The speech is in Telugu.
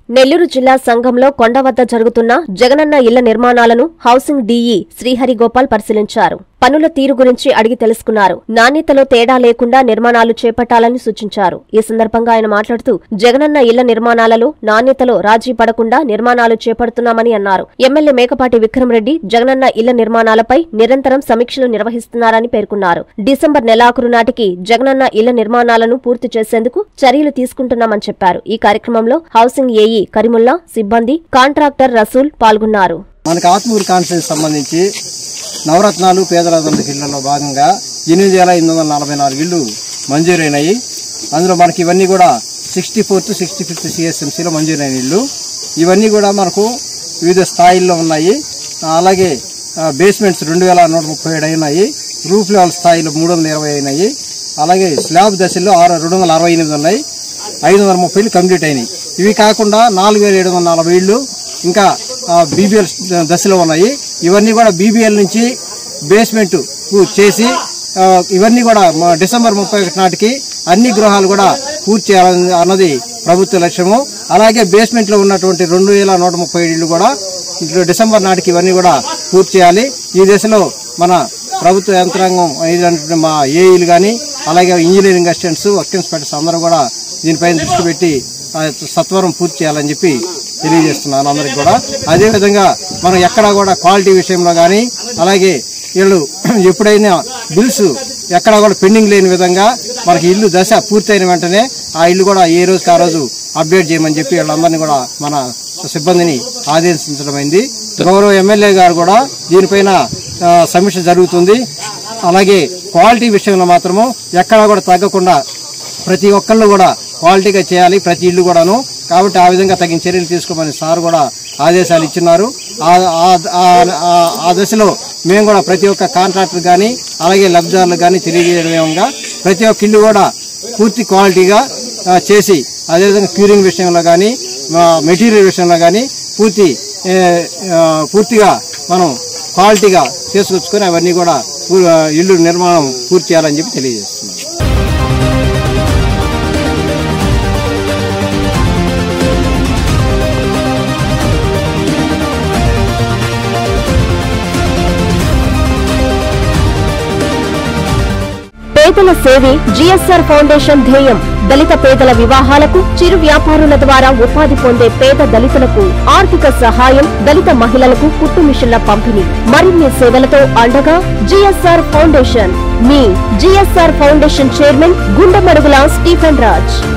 నెల్లూరు జిల్లా సంఘంలో కొండ వద్ద జరుగుతున్న జగనన్న ఇళ్ల నిర్మాణాలను హౌసింగ్ డీఈ శ్రీహరి గోపాల్ పరిశీలించారు పనుల తీరు గురించి అడిగి తెలుసుకున్నారు నాణ్యతలో తేడా లేకుండా నిర్మాణాలు చేపట్టాలని సూచించారు ఈ సందర్భంగా ఆయన మాట్లాడుతూ జగనన్న ఇళ్ల నిర్మాణాలలో నాణ్యతలో రాజీ పడకుండా నిర్మాణాలు చేపడుతున్నామని అన్నారు ఎమ్మెల్యే మేకపాటి విక్రమరెడ్డి జగనన్న ఇళ్ల నిర్మాణాలపై నిరంతరం సమీక్షలు నిర్వహిస్తున్నారని పేర్కొన్నారు డిసెంబర్ నెలాఖరు నాటికి జగనన్న ఇళ్ల నిర్మాణాలను పూర్తి చేసేందుకు చర్యలు తీసుకుంటున్నామని చెప్పారు ఈ కార్యక్రమంలో హౌసింగ్ ఏఈ కరిముల్లా సిబ్బంది కాంట్రాక్టర్ రసూల్ పాల్గొన్నారు మనకి ఆత్మూరు కాన్ఫరెన్స్ సంబంధించి నవరత్నాలు పేదరాదులకు ఇళ్లలో భాగంగా ఎనిమిది వేల ఎనిమిది వందల నలభై నాలుగు ఇళ్లు మంజూరైనాయి అందులో మనకి ఇవన్నీ కూడా సిక్స్టీ ఫోర్త్ సిక్స్టీ ఫిఫ్త్ సిఎస్ఎంసీలో మంజూరైన ఇళ్ళు ఇవన్నీ కూడా మనకు వివిధ స్థాయిల్లో ఉన్నాయి అలాగే బేస్మెంట్స్ రెండు వేల నూట ముప్పై ఏడు అయినాయి రూఫ్ లెవెల్ స్థాయిలో మూడు వందల ఇరవై అయినాయి అలాగే స్లాబ్ దశల్లో ఆరు రెండు వందల అరవై ఎనిమిది ఉన్నాయి ఐదు వందల ముప్పై ఇళ్ళు కంప్లీట్ అయినాయి ఇవి కాకుండా నాలుగు వేల ఏడు వందల నలభై ఇళ్ళు ఇంకా బీబీఎల్ దశలో ఉన్నాయి ఇవన్నీ కూడా బీబీఎల్ నుంచి బేస్మెంట్ చేసి ఆ, ఇవన్నీ కూడా మా డిసెంబర్ ముప్పై ఒకటి నాటికి అన్ని గృహాలు కూడా పూర్తి చేయాలని అన్నది ప్రభుత్వ లక్ష్యము అలాగే బేస్మెంట్ లో ఉన్నటువంటి రెండు వేల నూట ముప్పై ఇళ్ళు కూడా ఇట్లా డిసెంబర్ నాటికి ఇవన్నీ కూడా పూర్తి చేయాలి ఈ దశలో మన ప్రభుత్వ యంత్రాంగం అయినటువంటి మా ఏఈలు కానీ అలాగే ఇంజనీరింగ్ అసిస్టెంట్స్ వర్క్ ఇన్స్పెక్టర్స్ అందరూ కూడా దీనిపైన దృష్టి పెట్టి ఆ, సత్వరం పూర్తి చేయాలని చెప్పి తెలియజేస్తున్నాను అందరికి కూడా అదేవిధంగా మనం ఎక్కడా కూడా క్వాలిటీ విషయంలో కానీ అలాగే వీళ్ళు ఎప్పుడైనా బిల్స్ ఎక్కడా కూడా పెండింగ్ లేని విధంగా మనకి ఇల్లు దశ పూర్తయిన వెంటనే ఆ ఇల్లు కూడా ఏ రోజుకి ఆ రోజు అప్డేట్ చేయమని చెప్పి వీళ్ళందరినీ కూడా మన సిబ్బందిని ఆదేశించడమైంది గౌరవ ఎమ్మెల్యే గారు కూడా దీనిపైన ఆ, సమీక్ష జరుగుతుంది అలాగే క్వాలిటీ విషయంలో మాత్రము ఎక్కడా కూడా తగ్గకుండా ప్రతి ఒక్కళ్ళు కూడా క్వాలిటీగా చేయాలి ప్రతి ఇల్లు కూడాను కాబట్టి ఆ విధంగా తగిన చర్యలు తీసుకోమని సార్ కూడా ఆదేశాలు ఇచ్చినారు ఆ- ఆ- ఆ- ఆ- ఆ దశలో మేము కూడా ప్రతి ఒక్క కాంట్రాక్టర్ కానీ అలాగే లబ్ధిదారులకు కానీ తెలియజేయడంగా ప్రతి ఒక్క ఇల్లు కూడా పూర్తి క్వాలిటీగా ఆ, చేసి అదేవిధంగా క్యూరింగ్ విషయంలో కానీ మెటీరియల్ విషయంలో కానీ పూర్తి ఏ, ఆ, పూర్తిగా మనం క్వాలిటీగా చేసుకొచ్చుకొని అవన్నీ కూడా పూ- ఇల్లు నిర్మాణం పూర్తి చేయాలని చెప్పి తెలియజేస్తున్నాం పేదల సేవే జిఎస్ఆర్ ఫౌండేషన్ ధ్యేయం దళిత పేదల వివాహాలకు చిరు వ్యాపారుల ద్వారా ఉపాధి పొందే పేద దళితులకు ఆర్థిక సహాయం దళిత మహిళలకు కుట్టు మిషన్ల పంపిణీ మరిన్ని సేవలతో అండగా జిఎస్ఆర్ ఫౌండేషన్ మీ GSR foundation chairman Gundamadugula Stephen Raj